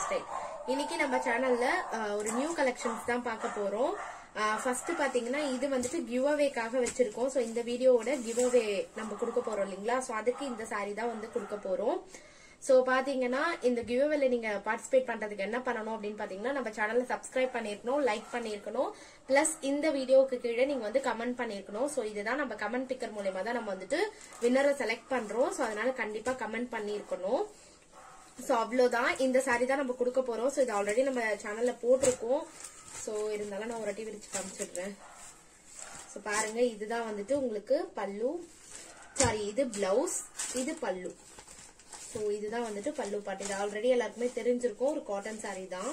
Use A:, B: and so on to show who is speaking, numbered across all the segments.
A: style இன்னைக்கு நம்ம சேனல்ல ஒரு நியூ கலெக்ஷன்ஸ் தான் பார்க்க போறோம் ஃபர்ஸ்ட் பாத்தீங்கன்னா இது வந்துட்டு கிவ் அவேக்காக வச்சிருக்கோம் ஸோ இந்த வீடியோவோட கிவ் அவே நம்ம கொடுக்க போறோம் இல்லைங்களா ஸோ அதுக்கு இந்த saree தான் வந்து கொடுக்க போறோம் ஸோ பாத்தீங்கன்னா இந்த கிவ் அவேல நீங்க பார்ட்டிசிபேட் பண்றதுக்கு என்ன பண்ணணும் அப்படின்னு பாத்தீங்கன்னா நம்ம சேனலை சப்ஸ்கிரைப் பண்ணிருக்கணும் லைக் பண்ணிருக்கணும் பிளஸ் இந்த வீடியோவுக்கு கீழே நீங்க வந்து கமெண்ட் பண்ணிருக்கணும் ஸோ இதுதான் நம்ம கமெண்ட் பிக்கர் மூலயமா தான் நம்ம வந்துட்டு வின்னரை செலக்ட் பண்றோம் ஸோ அதனால கண்டிப்பா கமெண்ட் பண்ணிருக்கணும் ஸோ அவ்வளோதான் இந்த saree தான் நம்ம கொடுக்க போறோம் ஸோ இது ஆல்ரெடி நம்ம சேனல்ல போட்டிருக்கோம் ஸோ இருந்தாலும் நான் ஒரு வாட்டி விரிச்சு காமிச்சிடுறேன் ஸோ பாருங்க இதுதான் வந்துட்டு உங்களுக்கு பல்லு சாரி இது பிளவுஸ் இது பல்லு ஸோ இதுதான் வந்துட்டு பல்லு பாட்டு இது ஆல்ரெடி எல்லாருக்குமே தெரிஞ்சிருக்கும் ஒரு காட்டன் saree தான்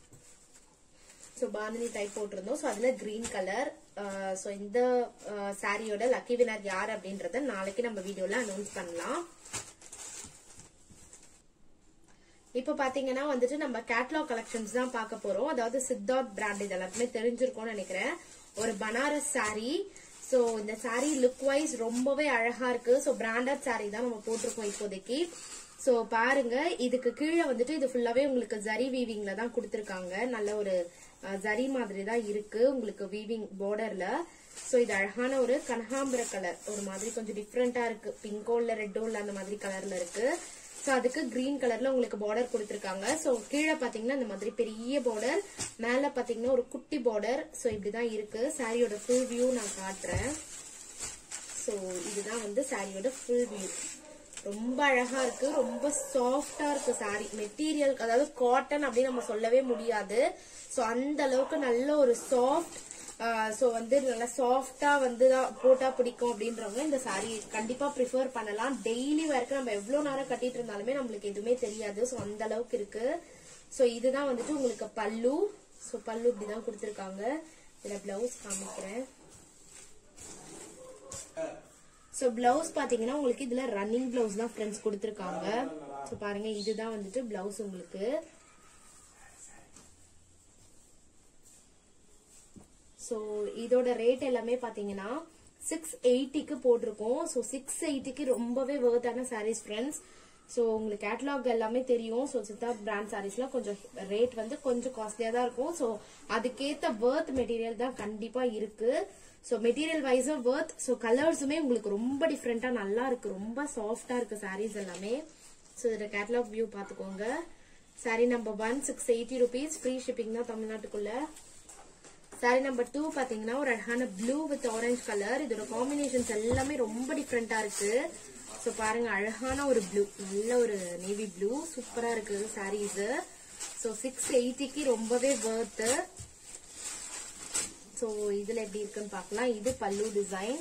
A: ஸோ பாந்தினி டைப் போட்டிருந்தோம் ஸோ அதுல கிரீன் கலர் ஸோ இந்த சாரியோட லக்கி வினர் யார் அப்படின்றத நாளைக்கு நம்ம வீடியோல அனௌன்ஸ் பண்ணலாம் இப்ப பாத்தீங்கன்னா வந்துட்டு நம்ம கேட்லாக் கலெக்ஷன்ஸ் தான் பார்க்க போறோம் அதாவது சித்தார்த் பிராண்ட் இது எல்லாருக்குமே தெரிஞ்சிருக்கும்னு நினைக்கிறேன் ஒரு பனாரஸ் saree சோ இந்த saree லுக் வைஸ் ரொம்பவே அழகா இருக்கு சோ பிராண்டட் saree தான் நம்ம போட்டிருக்கோம் இப்போதைக்கு சோ பாருங்க இதுக்கு கீழே வந்துட்டு இது ஃபுல்லாவே உங்களுக்கு ஜரி வீவிங்ல தான் கொடுத்திருக்காங்க நல்ல ஒரு அஹ், ஜரி மாதிரி தான் இருக்கு உங்களுக்கு வீவிங் பார்டர்ல சோ இது அழகான ஒரு கனகாம்பர கலர் ஒரு மாதிரி கொஞ்சம் டிஃப்ரெண்டா இருக்கு பிங்கோ இல்ல ரெட்டோ இல்ல அந்த மாதிரி கலர்ல இருக்கு சோ அதுக்கு கிரீன் கலர்ல உங்களுக்கு பார்டர் கொடுத்திருக்காங்க சோ கீழே பாத்தீங்கன்னா இந்த மாதிரி பெரிய பார்டர் மேல பாத்தீங்கன்னா ஒரு குட்டி பார்டர் சோ இப்படிதான் இருக்கு சாரியோட ஃபுல் வியூ நான் காட்டுறேன் சோ இதுதான் வந்து சாரியோட ஃபுல் வியூ ரொம்ப அழகா இருக்கு ரொம்ப சாஃப்டா இருக்கு சாரி மெட்டீரியல் அதாவது காட்டன் அப்படின்னு நம்ம சொல்லவே முடியாது சோ அந்த அளவுக்கு நல்ல ஒரு சாஃப்ட் சோ வந்து நல்லா சாஃப்டா வந்து தான் போட்டா பிடிக்கும் அப்படின்றவங்க இந்த சாரி கண்டிப்பா ப்ரிஃபர் பண்ணலாம் டெய்லி வரைக்கும் நம்ம எவ்வளவு நேரம் கட்டிட்டு இருந்தாலுமே நம்மளுக்கு எதுவுமே தெரியாது சோ அந்த அளவுக்கு இருக்கு சோ இதுதான் வந்துட்டு உங்களுக்கு பல்லு சோ பல்லு இப்படிதான் கொடுத்திருக்காங்க இதுல பிளவுஸ் காமிக்கிறேன் சோ பிளவுஸ் பாத்தீங்கன்னா உங்களுக்கு இதுல ரன்னிங் பிளவுஸ் தான் ஃப்ரெண்ட்ஸ் கொடுத்திருக்காங்க சோ பாருங்க இதுதான் வந்துட்டு பிளவுஸ் உங்களுக்கு சோ இதோட ரேட் எல்லாமே பாத்தீங்கன்னா சிக்ஸ் எயிட்டிக்கு போட்டிருக்கோம் சோ சிக்ஸ் எயிட்டிக்கு ரொம்பவே வேர்த்தான சாரீஸ் ஃப்ரெண்ட்ஸ் சோ உங்களுக்கு கேட்டலாக் எல்லாமே தெரியும் சோ சித்தா பிராண்ட் சாரீஸ்லாம் கொஞ்சம் ரேட் வந்து கொஞ்சம் காஸ்ட்லியா தான் இருக்கும் சோ அதுக்கேத்த வேர்த் மெட்டீரியல் தான் கண்டிப்பா இருக்கு சோ மெட்டீரியல் வைஸும் வேர்த் சோ கலர்ஸுமே உங்களுக்கு ரொம்ப டிஃப்ரெண்டா நல்லா இருக்கு ரொம்ப சாஃப்டா இருக்கு சாரீஸ் எல்லாமே சோ இதோட கேட்டலாக் வியூ பாத்துக்கோங்க saree number one six eighty rupees free shipping தான் தமிழ்நாட்டுக்குள்ள சாரி நம்பர் டூ பாத்தீங்கன்னா ஒரு அழகான ப்ளூ வித் ஆரஞ்சு கலர் இதோட காம்பினேஷன்ஸ் எல்லாமே ரொம்ப டிஃப்ரெண்டா இருக்கு சோ பாருங்க அழகான ஒரு ப்ளூ நல்ல ஒரு நேவி ப்ளூ சூப்பரா இருக்கு சாரீஸ் சோ சிக்ஸ் எயிட்டிக்கு ரொம்பவே worth சோ இதுல எப்படி இருக்குன்னு பார்க்கலாம் இது பல்லு டிசைன்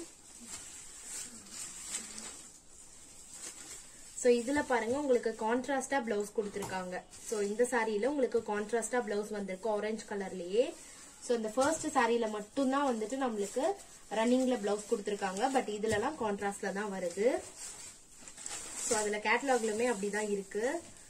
A: சோ இதுல பாருங்க உங்களுக்கு கான்ட்ராஸ்டா பிளவுஸ் கொடுத்திருக்காங்க சோ இந்த சாரியில உங்களுக்கு கான்ட்ராஸ்டா பிளவுஸ் வந்திருக்கு ஆரஞ்சு கலர்லயே சோ இந்த ஃபர்ஸ்ட் சாரியில மட்டும்தான் வந்துட்டு நம்மளுக்கு ரன்னிங்ல பிளவுஸ் கொடுத்திருக்காங்க பட் இதுல எல்லாம் கான்ட்ராஸ்ட்ல தான் வருது சோ அதுல கேட்டலாக்லுமே அப்படிதான் இருக்கு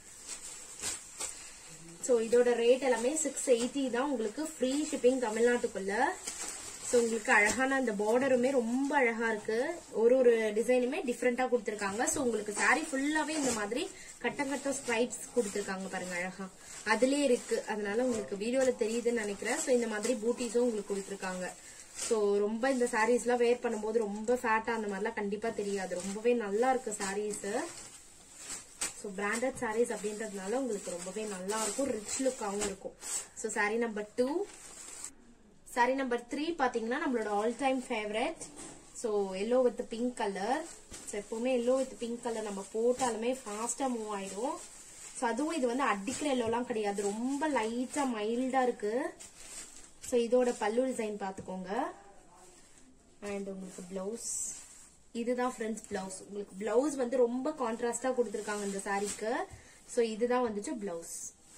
A: சோ இதோட ரேட் எல்லாமே சிக்ஸ் எயிட்டி தான் உங்களுக்கு ஃப்ரீ ஷிப்பிங் தமிழ்நாட்டுக்குள்ள சோ உங்களுக்கு அழகான அந்த பார்டருமே ரொம்ப அழகா இருக்கு ஒரு ஒரு டிசைனுமே டிஃப்ரெண்டா கொடுத்திருக்காங்க சோ உங்களுக்கு saree ஃபுல்லாவே இந்த மாதிரி கட்டம் கட்டம் ஸ்ட்ரைப்ஸ் கொடுத்திருக்காங்க பாருங்க அழகா அதுலயே இருக்கு அதனால உங்களுக்கு வீடியோல தெரியுதுன்னு நினைக்கிறேன் சோ இந்த மாதிரி பூட்டிஸும் உங்களுக்கு கொடுத்திருக்காங்க சோ ரொம்ப இந்த sarees எல்லாம் வேர் பண்ணும்போது ரொம்ப ஃபேட்டா அந்த மாதிரிலாம் கண்டிப்பா தெரியாது ரொம்பவே நல்லா இருக்கு sarees ஸோ பிராண்டட் sarees அப்படின்றதுனால உங்களுக்கு ரொம்பவே நல்லா இருக்கும் ரிச் லுக்காகவும் இருக்கும் so saree number two saree number three பார்த்தீங்கன்னா நம்மளோட all time favourite so yellow with pink colour so எப்பவுமே எல்லோ வித் பிங்க் கலர் நம்ம போட்டாலுமே ஃபாஸ்ட்டாக மூவ் ஆயிடும் ஸோ அதுவும் இது வந்து அடிக்கிற எல்லோலாம் கிடையாது ரொம்ப லைட்டாக மைல்டாக இருக்கு ஸோ இதோட பல்லு டிசைன் பார்த்துக்கோங்க அண்ட் உங்களுக்கு பிளவுஸ் இதுதான் ஃப்ரெண்ட்ஸ் பிளவுஸ் உங்களுக்கு பிளவுஸ் வந்து ரொம்ப கான்ட்ராஸ்டா கொடுத்துருக்காங்க இந்த சாரீக்கு ஸோ இதுதான் வந்துட்டு பிளவுஸ்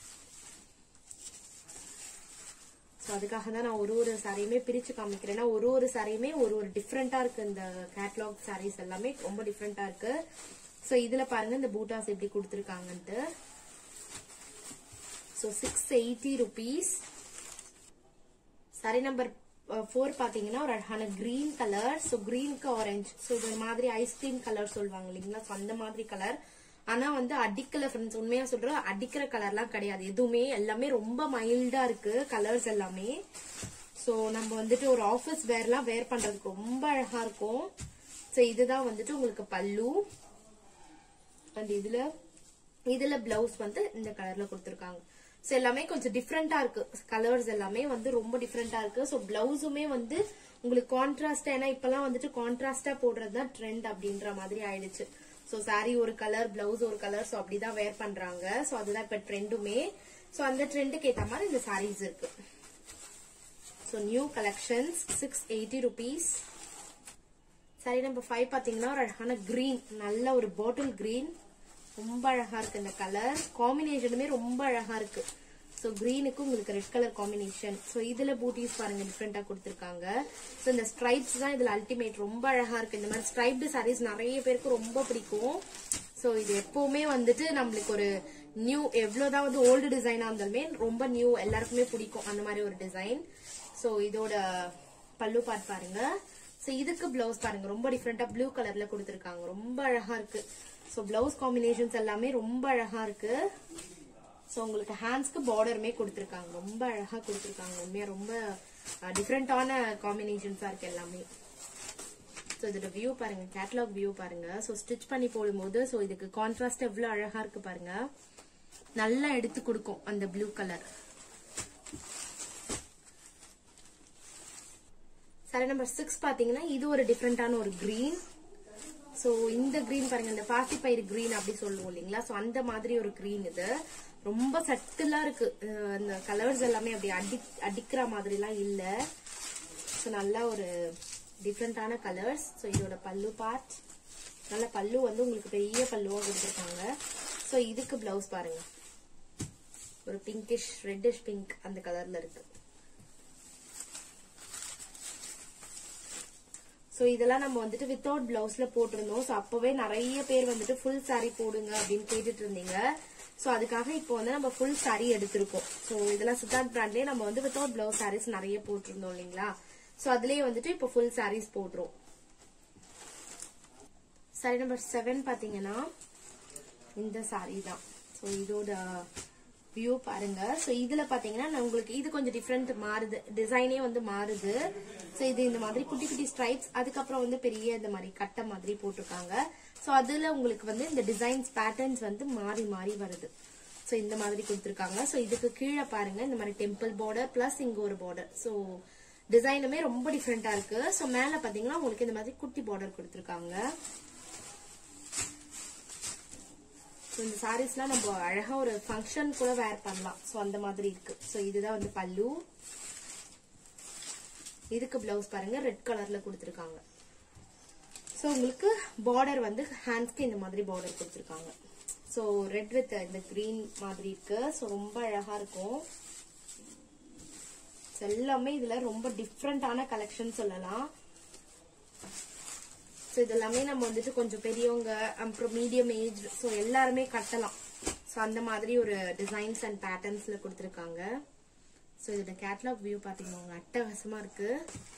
A: ஸோ அதுக்காக தான் நான் ஒரு ஒரு சாரியுமே பிரிச்சு காமிக்கிறேன் ஏன்னா ஒரு ஒரு சாரியுமே ஒரு ஒரு டிஃப்ரெண்டா இருக்கு இந்த கேட்லாக் சாரீஸ் எல்லாமே ரொம்ப டிஃப்ரெண்டா இருக்கு ஸோ இதுல பாருங்க இந்த பூட்டாஸ் எப்படி கொடுத்துருக்காங்கன்ட்டு so six eighty rupees saree number four பாத்தீங்கன்னா ஒரு அழகான கிரீன் கலர் ஸோ கிரீனுக்கு ஆரஞ்சு ஸோ இது ஒரு மாதிரி ஐஸ்கிரீம் கலர் சொல்லுவாங்க இல்லைங்களா ஸோ அந்த மாதிரி கலர் ஆனா வந்து அடிக்கல ஃப்ரெண்ட்ஸ் உண்மையா சொல்றேன் அடிக்கிற கலர்லாம் கிடையாது எதுவுமே எல்லாமே ரொம்ப மைல்டா இருக்கு கலர்ஸ் எல்லாமே சோ நம்ம வந்துட்டு ஒரு ஆபீஸ் வேர்லாம் வேர் பண்றதுக்கு ரொம்ப அழகா இருக்கும் சோ இதுதான் வந்துட்டு உங்களுக்கு பல்லு அண்ட் இதுல இதுல பிளவுஸ் வந்து இந்த கலர்ல கொடுத்திருக்காங்க சோ எல்லாமே கொஞ்சம் டிஃப்ரெண்டா இருக்கு கலர்ஸ் எல்லாமே வந்து ரொம்ப டிஃப்ரெண்டா இருக்கு சோ பிளவுஸுமே வந்து உங்களுக்கு கான்ட்ராஸ்டா ஏன்னா இப்பெல்லாம் வந்துட்டு கான்ட்ராஸ்டா போடுறது தான் ட்ரெண்ட் அப்படின்ற மாதிரி ஆயிடுச்சு சோ saree ஒரு கலர் பிளவுஸ் ஒரு கலர் சோ அப்படிதான் வேர் பண்றாங்க சோ அதுதான் இப்ப ட்ரெண்டுமே சோ அந்த ட்ரெண்டுக்கு ஏத்த மாதிரி இந்த sarees இருக்கு so new collections six eighty rupees saree number five பாத்தீங்கன்னா ஒரு அழகான கிரீன் நல்ல ஒரு பாட்டில் கிரீன் ரொம்ப அழகா இருக்கு இந்த கலர் காம்பினேஷனுமே ரொம்ப அழகா இருக்கு ஸோ கிரீனுக்கு உங்களுக்கு ரெட் கலர் காம்பினேஷன் ஸோ இதுல பூட்டிஸ் பாருங்க டிஃப்ரெண்டா கொடுத்துருக்காங்க ஸோ இந்த ஸ்ட்ரைப்ஸ் தான் இதுல அல்டிமேட் ரொம்ப அழகா இருக்கு இந்த மாதிரி ஸ்ட்ரைப்டு சாரீஸ் நிறைய பேருக்கு ரொம்ப பிடிக்கும் ஸோ இது எப்பவுமே வந்துட்டு நம்மளுக்கு ஒரு நியூ எவ்வளவுதான் வந்து ஓல்டு டிசைனா இருந்தாலுமே ரொம்ப நியூ எல்லாருக்குமே பிடிக்கும் அந்த மாதிரி ஒரு டிசைன் ஸோ இதோட பல்லு பார்ட் பாருங்க ஸோ இதுக்கு பிளவுஸ் பாருங்க ரொம்ப டிஃப்ரெண்டா ப்ளூ கலர்ல கொடுத்துருக்காங்க ரொம்ப அழகா இருக்கு ஸோ பிளவுஸ் காம்பினேஷன்ஸ் எல்லாமே ரொம்ப அழகா இருக்கு ஸோ உங்களுக்கு ஹேண்ட்ஸ்க்கு பார்டருமே கொடுத்துருக்காங்க ரொம்ப அழகா கொடுத்துருக்காங்க உண்மையா ரொம்ப டிஃப்ரெண்டான காம்பினேஷன்ஸா இருக்கு எல்லாமே ஸோ இதோட வியூ பாருங்க கேட்டலாக் வியூ பாருங்க ஸோ ஸ்டிச் பண்ணி போடும்போது ஸோ இதுக்கு கான்ட்ராஸ்ட் எவ்வளவு அழகா இருக்கு பாருங்க நல்லா எடுத்து கொடுக்கும் அந்த blue colour saree number six பாத்தீங்கன்னா இது ஒரு டிஃப்ரெண்டான ஒரு கிரீன் சோ இந்த கிரீன் பாருங்க இந்த பாசிப்பயிறு கிரீன் அப்படி சொல்லுவோம் இல்லைங்களா சோ அந்த மாதிரி ஒரு கிரீன் இது ரொம்ப சட்டிலா இருக்கு அஹ் இந்த கலர்ஸ் எல்லாமே அப்படி அடி அடிக்கிற மாதிரி எல்லாம் இல்ல சோ நல்லா ஒரு டிஃப்ரெண்டான கலர்ஸ் சோ இதோட பல்லு பார்ட் நல்ல பல்லு வந்து உங்களுக்கு பெரிய பல்லுவா கொடுத்துருக்காங்க சோ இதுக்கு பிளவுஸ் பாருங்க ஒரு பிங்கிஷ் ரெட்டிஷ் பிங்க் அந்த கலர்ல இருக்கு சோ இதெல்லாம் நம்ம வந்துட்டு வித்தவுட் பிளவுஸ்ல போட்டிருந்தோம் சோ அப்பவே நிறைய பேர் வந்துட்டு ஃபுல் saree போடுங்க அப்படின்னு கேட்டுட்டு இருந்தீங்க சோ அதுக்காக இப்போ வந்து நம்ம ஃபுல் saree எடுத்திருக்கோம் சோ இதெல்லாம் சித்தார்த் பிராண்ட்லயே நம்ம வந்து வித்தவுட் பிளவுஸ் sarees நிறைய போட்டிருந்தோம் இல்லைங்களா சோ அதுலயே வந்துட்டு இப்போ ஃபுல் sarees போடுறோம் சாரி நம்பர் செவன் பாத்தீங்கன்னா இந்த saree தான் சோ இதோட வியூ பாருங்க சோ இதுல பாத்தீங்கன்னா நான் உங்களுக்கு இது கொஞ்சம் டிஃப்ரெண்ட் மாறுது டிசைனே வந்து மாறுது சோ இது இந்த மாதிரி குட்டி குட்டி ஸ்ட்ரைப்ஸ் அதுக்கப்புறம் வந்து பெரிய இந்த மாதிரி கட்டை மாதிரி போட்டிருக்காங்க சோ அதுல உங்களுக்கு வந்து இந்த டிசைன்ஸ் பேட்டர்ன்ஸ் வந்து மாறி மாறி வருது சோ இந்த மாதிரி கொடுத்துருக்காங்க சோ இதுக்கு கீழே பாருங்க இந்த மாதிரி டெம்பிள் பார்டர் பிளஸ் இங்க ஒரு பார்டர் சோ டிசைனுமே ரொம்ப டிஃப்ரெண்டா இருக்கு சோ மேல பாத்தீங்கன்னா உங்களுக்கு இந்த மாதிரி குட்டி பார்டர் கொடுத்துருக்காங்க ஸோ இந்த சாரீஸ்லாம் நம்ம அழகா ஒரு ஃபங்க்ஷன் கூட வேர் பண்ணலாம் ஸோ அந்த மாதிரி இருக்கு ஸோ இதுதான் வந்து பல்லு இதுக்கு பிளவுஸ் பாருங்க ரெட் கலர்ல கொடுத்துருக்காங்க ஸோ உங்களுக்கு பார்டர் வந்து ஹேண்ட்ஸ்க்கு இந்த மாதிரி பார்டர் கொடுத்துருக்காங்க ஸோ ரெட் வித் இந்த கிரீன் மாதிரி இருக்கு ஸோ ரொம்ப அழகா இருக்கும் So, எல்லாமே இதுல ரொம்ப டிஃப்ரெண்டான கலெக்ஷன் சொல்லலாம் ஸோ இதெல்லாமே நம்ம வந்துட்டு கொஞ்சம் பெரியவங்க அப்புறம் மீடியம் ஏஜ் ஸோ எல்லாருமே கட்டலாம் ஸோ அந்த மாதிரி ஒரு டிசைன்ஸ் அண்ட் பேட்டர்ன்ஸ்ல கொடுத்துருக்காங்க ஸோ இதோட கேட்லாக் வியூ பார்த்தீங்கன்னா உங்க அட்டகாசமா இருக்கு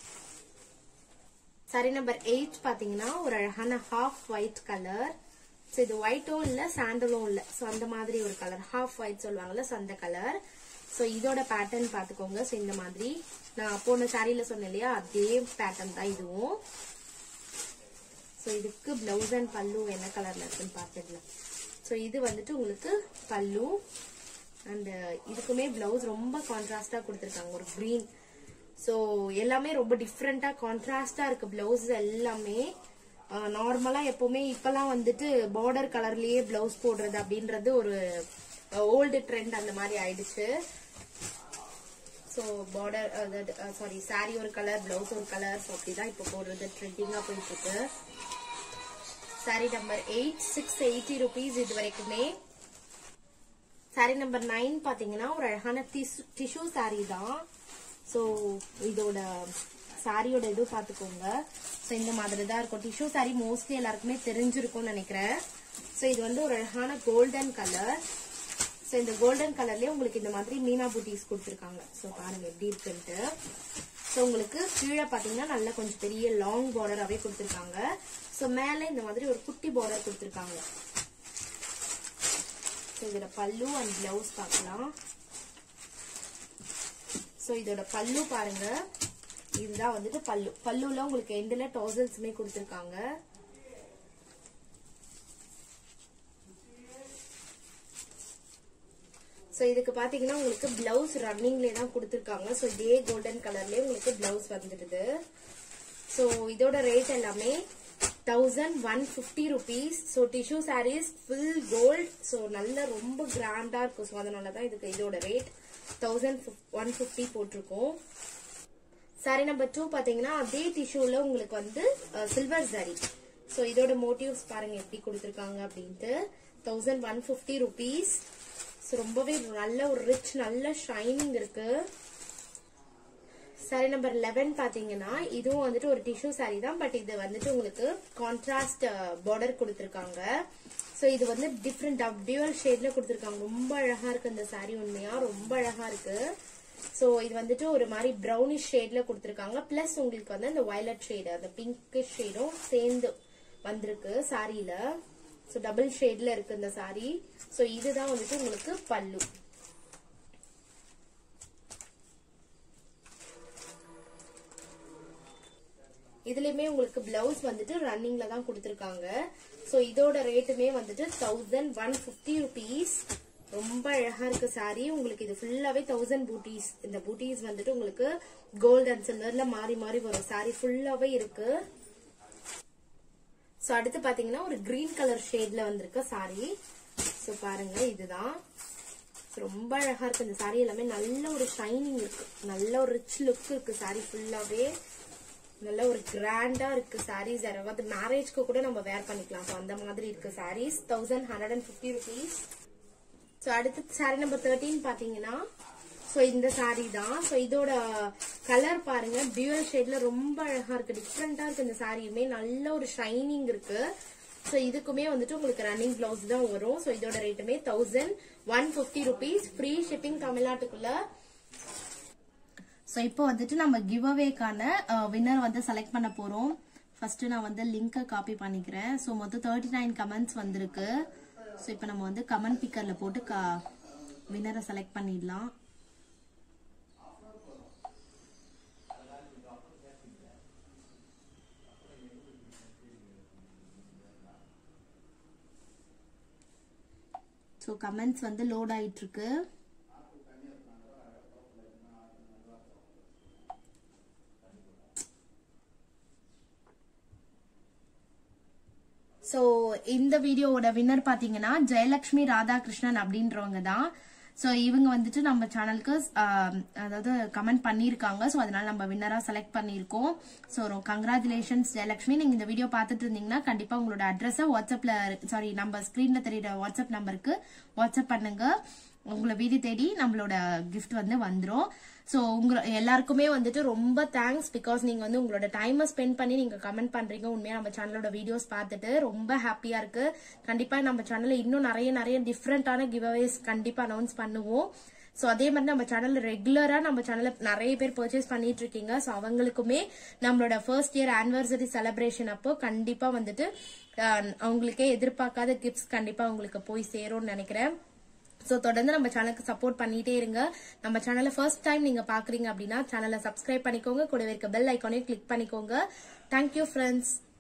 A: சரி நம்பர் எயிட் பாத்தீங்கன்னா ஒரு அழகான ஹாஃப் ஒயிட் கலர் ஸோ இது ஒயிட்டும் இல்ல சாண்டலும் இல்ல ஸோ அந்த மாதிரி ஒரு கலர் ஹாஃப் ஒயிட் சொல்லுவாங்கல்ல ஸோ அந்த கலர் ஸோ இதோட பேட்டர்ன் பாத்துக்கோங்க ஸோ இந்த மாதிரி நான் போன சாரியில சொன்னேன் இல்லையா அதே பேட்டர்ன் தான் இதுவும் ஸோ இதுக்கு பிளவுஸ் அண்ட் பல்லு என்ன கலர்ல இருக்குன்னு பார்த்துடலாம் ஸோ இது வந்துட்டு உங்களுக்கு பல்லு அண்ட் இதுக்குமே பிளவுஸ் ரொம்ப கான்ட்ராஸ்டா கொடுத்துருக்காங்க ஒரு green ஸோ எல்லாமே ரொம்ப டிஃப்ரெண்டா கான்ட்ராஸ்டா இருக்கு பிளவுஸ் எல்லாமே நார்மலா எப்பவுமே இப்பெல்லாம் வந்துட்டு பார்டர் கலர்லயே பிளவுஸ் போடுறது அப்படின்றது ஒரு ஓல்டு ட்ரெண்ட் அந்த மாதிரி ஆயிடுச்சு ஸோ பார்டர் சாரி saree ஒரு கலர் பிளவுஸ் ஒரு கலர் ஸோ அப்படிதான் இப்போ போடுறது ட்ரெண்டிங்கா போயிட்டு இருக்கு saree number eight six eighty rupees இது வரைக்குமே சாரி நம்பர் நைன் பாத்தீங்கன்னா ஒரு அழகான டிஷ்யூ சாரி தான் ஸோ இதோட சாரியோட இது பாத்துக்கோங்க ஸோ இந்த மாதிரி தான் இருக்கும் டிஷ்யூ சாரி மோஸ்ட்லி எல்லாருக்குமே தெரிஞ்சிருக்கும்னு நினைக்கிறேன் ஸோ இது வந்து ஒரு அழகான கோல்டன் கலர் ஸோ இந்த கோல்டன் கலர்லயே உங்களுக்கு இந்த மாதிரி மீனா பூட்டிஸ் கொடுத்துருக்காங்க ஸோ பாருங்க எப்படி இருக்குன்ட்டு ஸோ உங்களுக்கு கீழே பாத்தீங்கன்னா நல்ல கொஞ்சம் பெரிய லாங் பார்டராகவே கொடுத்துருக்காங்க ஸோ மேலே இந்த மாதிரி ஒரு குட்டி பார்டர் கொடுத்துருக்காங்க ஸோ இதோட பல்லு அண்ட் பிளவுஸ் பார்க்கலாம் ஸோ இதோட பல்லு பாருங்க இதுதான் வந்துட்டு பல்லு பல்லுல உங்களுக்கு எண்டுல டாசல்ஸுமே கொடுத்துருக்காங்க ஸோ இதுக்கு பாத்தீங்கன்னா உங்களுக்கு பிளவுஸ் ரன்னிங்லேயே தான் கொடுத்துருக்காங்க ஸோ இதே கோல்டன் கலர்லயே உங்களுக்கு பிளவுஸ் வந்துடுது ஸோ இதோட ரேட் எல்லாமே thousand one fifty rupees so tissue sarees full gold so நல்ல ரொம்ப கிராண்டா இருக்கும் ஸோ அதனால தான் இதுக்கு இதோட ரேட் தௌசண்ட் ஒன் ஃபிஃப்டி போட்டிருக்கோம் சாரி நம்பர் டூ பாத்தீங்கன்னா அதே டிஷ்யூல உங்களுக்கு வந்து சில்வர் சாரி ஸோ இதோட மோட்டிவ்ஸ் பாருங்க எப்படி கொடுத்துருக்காங்க அப்படின்ட்டு thousand one fifty rupees so ரொம்பவே நல்ல ஒரு ரிச் நல்ல ஷைனிங் இருக்கு சாரி நம்பர் லெவன் பாத்தீங்கன்னா இதுவும் வந்துட்டு ஒரு டிஷ்யூ சாரி தான் பட் இது வந்துட்டு உங்களுக்கு கான்ட்ராஸ்ட் பார்டர் கொடுத்துருக்காங்க ஸோ இது வந்து டிஃப்ரெண்ட் டியூவல் ஷேட்ல கொடுத்துருக்காங்க ரொம்ப அழகா இருக்கு இந்த சாரி உண்மையா ரொம்ப அழகா இருக்கு ஸோ இது வந்துட்டு ஒரு மாதிரி ப்ரௌனிஷ் ஷேட்ல கொடுத்துருக்காங்க பிளஸ் உங்களுக்கு வந்து அந்த வயலட் ஷேடு அந்த பிங்க் ஷேடும் சேர்ந்து வந்திருக்கு சாரியில ஸோ டபுள் ஷேட்ல இருக்கு இந்த சாரி ஸோ இதுதான் வந்துட்டு உங்களுக்கு பல்லு இதுலயுமே உங்களுக்கு பிளவுஸ் வந்துட்டு ரன்னிங்ல தான் கொடுத்துருக்காங்க ஸோ இதோட ரேட்டுமே வந்துட்டு தௌசண்ட் ஒன் ஃபிஃப்டி ருபீஸ் ரொம்ப அழகா இருக்கு சாரி உங்களுக்கு இது ஃபுல்லாவே தௌசண்ட் பூட்டிஸ் இந்த பூட்டிஸ் வந்துட்டு உங்களுக்கு கோல்ட் அண்ட் சில்வர்ல மாறி மாறி வரும் சாரி ஃபுல்லாவே இருக்கு ஸோ அடுத்து பாத்தீங்கன்னா ஒரு கிரீன் கலர் ஷேட்ல வந்திருக்க சாரி ஸோ பாருங்க இதுதான் ரொம்ப அழகா இருக்கு இந்த சாரி எல்லாமே நல்ல ஒரு ஷைனிங் இருக்கு நல்ல ஒரு ரிச் லுக் இருக்கு சாரி ஃபுல்லாவே நல்ல ஒரு கிராண்டா இருக்கு சாரீஸ் யாராவது மேரேஜ்க்கு கூட நம்ம வேர் பண்ணிக்கலாம் ஸோ அந்த மாதிரி இருக்கு sarees thousand hundred and fifty rupees so அடுத்து சாரி நம்பர் தேர்ட்டின் பாத்தீங்கன்னா ஸோ இந்த சாரி தான் ஸோ இதோட கலர் பாருங்க டியூவல் ஷேட்ல ரொம்ப அழகா இருக்கு டிஃப்ரெண்டா இருக்கு இந்த சாரியுமே நல்ல ஒரு ஷைனிங் இருக்கு ஸோ இதுக்குமே வந்துட்டு உங்களுக்கு ரன்னிங் பிளவுஸ் தான் வரும் ஸோ இதோட ரேட்டுமே thousand one fifty rupees free shipping தமிழ்நாட்டுக்குள்ள ஸோ இப்போ வந்துட்டு நம்ம கிவ் அவேக்கான வின்னர் வந்து செலக்ட் பண்ண போறோம் ஃபர்ஸ்ட் நான் வந்து லிங்கை காப்பி பண்ணிக்கிறேன் ஸோ மொத்தம் தேர்ட்டி நைன் கமெண்ட்ஸ் வந்திருக்கு ஸோ இப்போ நம்ம வந்து கமெண்ட் பிக்கர்ல போட்டு கா வின்னரை செலக்ட் பண்ணிடலாம் ஸோ கமெண்ட்ஸ் வந்து லோட் ஆயிட்டு இருக்கு ஸோ இந்த வீடியோவோட வின்னர் பாத்தீங்கன்னா ஜெயலட்சுமி ராதாகிருஷ்ணன் அப்படின்றவங்க தான் ஸோ இவங்க வந்துட்டு நம்ம சேனலுக்கு அதாவது கமெண்ட் பண்ணியிருக்காங்க ஸோ அதனால நம்ம வின்னராக செலக்ட் பண்ணியிருக்கோம் ஸோ கங்க்ராச்சுலேஷன்ஸ் ஜெயலட்சுமி நீங்கள் இந்த வீடியோ பார்த்துட்டு இருந்தீங்கன்னா கண்டிப்பாக உங்களோட அட்ரஸை வாட்ஸ்அப்பில் சாரி நம்ம ஸ்க்ரீனில் தெரியுற வாட்ஸ்அப் நம்பருக்கு வாட்ஸ்அப் பண்ணுங்க உங்களை வீடு தேடி நம்மளோட கிஃப்ட் வந்து வந்துடும் ஸோ உங்க எல்லாருக்குமே வந்துட்டு ரொம்ப தேங்க்ஸ் பிகாஸ் நீங்க வந்து உங்களோட டைமை ஸ்பெண்ட் பண்ணி நீங்க கமெண்ட் பண்றீங்க உண்மையா நம்ம சேனலோட வீடியோஸ் பார்த்துட்டு ரொம்ப ஹாப்பியா இருக்கு கண்டிப்பா நம்ம சேனல்ல இன்னும் நிறைய நிறைய டிஃப்ரெண்டான கிவ்அவேஸ் கண்டிப்பா அனௌன்ஸ் பண்ணுவோம் ஸோ அதே மாதிரி நம்ம சேனல்ல ரெகுலரா நம்ம சேனல்ல நிறைய பேர் பர்ச்சேஸ் பண்ணிட்டு இருக்கீங்க ஸோ அவங்களுக்குமே நம்மளோட ஃபர்ஸ்ட் இயர் ஆனிவர்சரி செலிப்ரேஷன் அப்போ கண்டிப்பா வந்துட்டு அஹ், அவங்களுக்கே எதிர்பார்க்காத கிஃப்ட்ஸ் கண்டிப்பா உங்களுக்கு போய் சேரும்னு நினைக்கிறேன் ஸோ தொடர்ந்து நம்ம சேனலுக்கு சப்போர்ட் பண்ணிட்டே இருங்க நம்ம சேனலை ஃபர்ஸ்ட் டைம் நீங்க பாக்குறீங்க அப்படின்னா சேனலை சப்ஸ்கிரைப் பண்ணிக்கோங்க கூடவே இருக்க பெல் ஐக்கானையும் கிளிக் பண்ணிக்கோங்க தேங்க்யூ ஃப்ரெண்ட்ஸ்